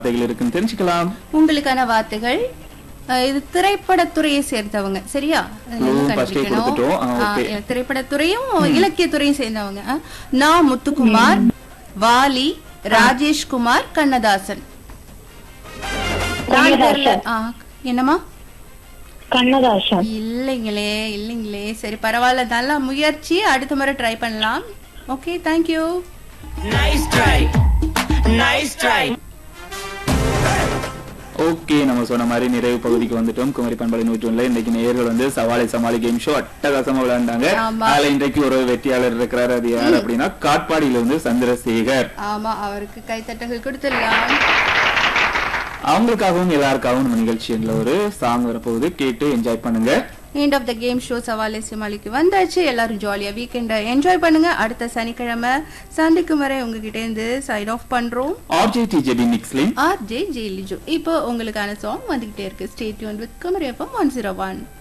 வார்த்தைகள் இருக்குன்னு தெரிஞ்சுக்கலாம் உங்களுக்கான வார்த்தைகள் அஹ், இது திரைப்படத்துறையை சேர்ந்தவங்க சரியா அதுல இருந்து ஓ, first ஏ கண்டுபிடிக்கணும். கொடுத்துட்டோம். ஆ, ஆ, okay. இல்ல, திரைப்படத்துறையும் இலக்கியத்துறையும் சேர்ந்தவங்க ஆ. நா முத்துக்குமார் வாலி ராஜேஷ்குமார் கண்ணதாசன் நாலு பேர்ல ஆ, என்னம்மா கண்ணதாசன் இல்லைங்களே இல்லைங்களே சரி பரவாயில்ல நல்லா முயற்சி அடுத்த முறை ட்ரை பண்ணலாம் okay thank you Nice try. Nice try. Okay நம்ம சொன்ன மாதிரி நிறைவு பகுதிக்கு வந்துட்டோம் குமரி பண்பலை நூற்றொன்னுல இன்னைக்கு நேயர்கள் வந்து சவாலை சமாளி கேம் ஷோ அட்டகாசமா விளையாண்டாங்க ஆமா. அதுல இன்றைக்கு ஒரு வெற்றியாளர் இருக்கிறாரு அது யார் அப்படின்னா காட்பாடியில இருந்து சந்திரசேகர் ஆமா அவருக்கு கைத்தட்டங்கள் கொடுத்துடலாம் அவங்களுக்காகவும் எல்லாருக்காகவும் நம்ம நிகழ்ச்சியில ஒரு சாங் வரப்போகுது கேட்டு என்ஜாய் பண்ணுங்க end of the game show சவாலே சிமாலிக்கு வந்தாச்சு எல்லாரும் ஜாலியா வீக்கெண்டை என்ஜாய் பண்ணுங்க அடுத்த சனிக்கிழமை சந்திக்கும் வரை உங்ககிட்ட இருந்து சைன் ஆஃப் பண்றோம் ஆர்ஜே டிஜெடி மிக்ஸ்லின் ஆர் ஜே ஜெயிலிஜு இப்போ உங்களுக்கான சாங் வந்துகிட்டே இருக்கு stayed with Kumari FM one zero one